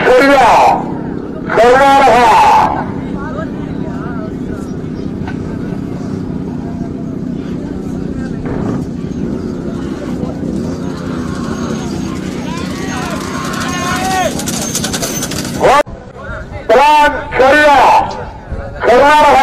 Korea Karnataka பிரான் Korea Karnataka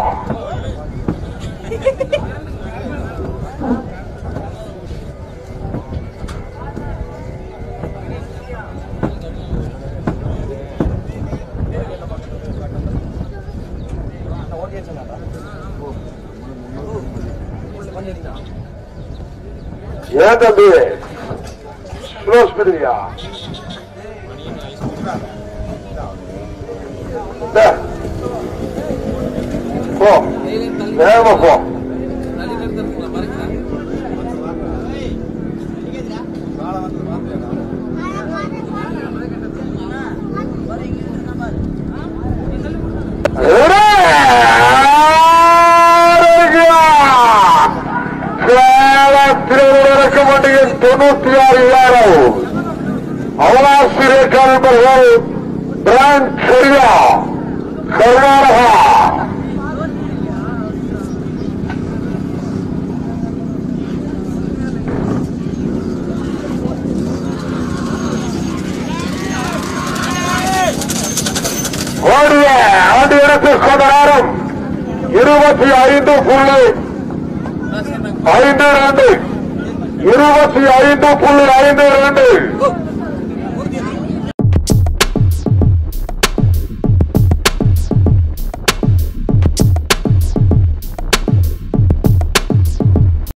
ஏன் தம்பி ஸ்லோ ஸ்பீடுயா போ வேகமா போ நடக்க மாட்டேங்க தொண்ணூத்தி ஆறு யாரம் அவனாசிரியர் நண்பர்கள் பிராண்ட் கொரியா கர்நாடகா ஓடிய ஆண்டு இடத்து கொண்ட நேரம் இருபத்தி ஐந்து புள்ளி ஐந்து ரெண்டு இருபத்தி ஐந்து புள்ளி ஐந்து ரெண்டு